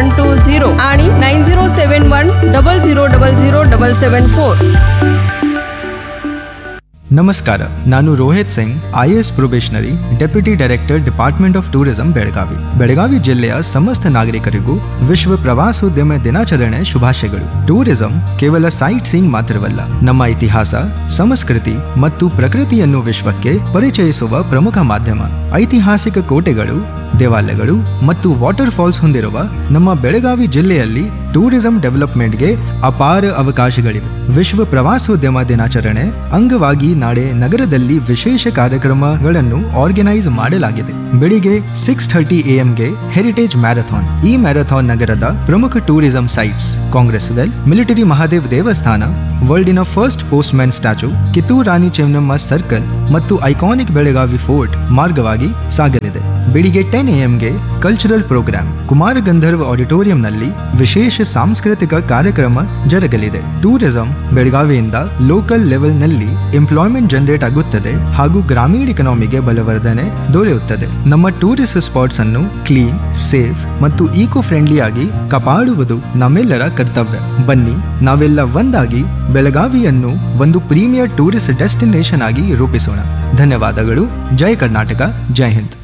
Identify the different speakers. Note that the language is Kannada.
Speaker 1: वन टू झिरो आणि nine zero seven one double zero double zero double seven four
Speaker 2: ನಮಸ್ಕಾರ ನಾನು Rohit Singh IAS probationary deputy director department of tourism Belagavi Belagavi ಜಿಲ್ಲೆಯ ಸಮಸ್ತ ನಾಗರಿಕರಿಗೂ ವಿಶ್ವ ಪ್ರವಾಸೋದ್ಯಮ ದಿನಾಚರಣೆ ಶುಭಾಶಯಗಳು ಟೂರಿಸಂ ಕೇವಲ ಸೈಟ್ ಸೀಯಿಂಗ್ ಮಾತ್ರವಲ್ಲ ನಮ್ಮ ಇತಿಹಾಸ ಸಂಸ್ಕೃತಿ ಮತ್ತು ಪ್ರಕೃತಿಯನ್ನು ವಿಶ್ವಕ್ಕೆ ಪರಿಚಯಿಸುವ ಪ್ರಮುಖ ಮಾಧ್ಯಮ ಐತಿಹಾಸಿಕ ಕೋಟೆಗಳು ದೇವಾಲಯಗಳು ಮತ್ತು ವಾಟರ್ ಫಾಲ್ಸ್ ಹೊಂದಿರುವ ನಮ್ಮ ಬೆಳಗಾವಿ ಜಿಲ್ಲೆಯಲ್ಲಿ ಟೂರಿಸಂ ಡೆವಲಪ್ಮೆಂಟ್ಗೆ ಅಪಾರ ಅವಕಾಶಗಳಿವೆ ವಿಶ್ವ ಪ್ರವಾಸೋದ್ಯಮ ದಿನಾಚರಣೆ ಅಂಗವಾಗಿ ನಾಳೆ ನಗರದಲ್ಲಿ ವಿಶೇಷ ಕಾರ್ಯಕ್ರಮಗಳನ್ನು ಆರ್ಗನೈಸ್ ಮಾಡಲಾಗಿದೆ ಬೆಳಿಗ್ಗೆ ಸಿಕ್ಸ್ ಥರ್ಟಿ ಎಎಂಗೆ ಹೆರಿಟೇಜ್ ಮ್ಯಾರಥಾನ್ ಈ ಮ್ಯಾರಥಾನ್ ನಗರದ ಪ್ರಮುಖ tourism sites Congress Well military Mahadev ದೇವಸ್ಥಾನ ವರ್ಲ್ಡಿನ first postman statue Kittur Rani Chennamma circle ಮತ್ತು ಐಕಾನಿಕ್ ಬೆಳಗಾವಿ ಫೋರ್ಟ್ ಮಾರ್ಗವಾಗಿ ಸಾಗಲಿದೆ ಬೆಳಿಗ್ಗೆ ಟೆನ್ ಎಎಂಗೆ ಕಲ್ಚರಲ್ ಪ್ರೋಗ್ರಾಂ ಕುಮಾರ ಗಂಧರ್ವ ಆಡಿಟೋರಿಯಂನಲ್ಲಿ ವಿಶೇಷ ಸಾಂಸ್ಕೃತಿಕ ಕಾರ್ಯಕ್ರಮ ಜರುಗಲಿದೆ ಟೂರಿಸಂ ಬೆಳಗಾವಿಯಿಂದ ಲೋಕಲ್ ಲೆವೆಲ್ನಲ್ಲಿ ಎಂಪ್ಲಾಯ್ಮೆಂಟ್ ಜನರೇಟ್ ಆಗುತ್ತದೆ ಹಾಗೂ ಗ್ರಾಮೀಣ ಇಕನಾಮಿಗೆ ಬಲವರ್ಧನೆ ದೊರೆಯುತ್ತದೆ ನಮ್ಮ ಟೂರಿಸ್ಟ್ ಸ್ಪಾಟ್ಸ್ ಅನ್ನು ಕ್ಲೀನ್ ಸೇಫ್ ಮತ್ತು ಈಕೋ ಫ್ರೆಂಡ್ಲಿ ಆಗಿ ಕಾಪಾಡುವುದು ನಮ್ಮೆಲ್ಲರ ಕರ್ತವ್ಯ ಬನ್ನಿ ನಾವೆಲ್ಲ ಒಂದಾಗಿ ಬೆಳಗಾವಿಯನ್ನು ಒಂದು ಪ್ರೀಮಿಯರ್ ಟೂರಿಸ್ಟ್ ಡೆಸ್ಟಿನೇಷನ್ ಆಗಿ ರೂಪಿಸೋಣ ಧನ್ಯವಾದಗಳು ಜೈ ಕರ್ನಾಟಕ ಜೈ ಹಿಂದ್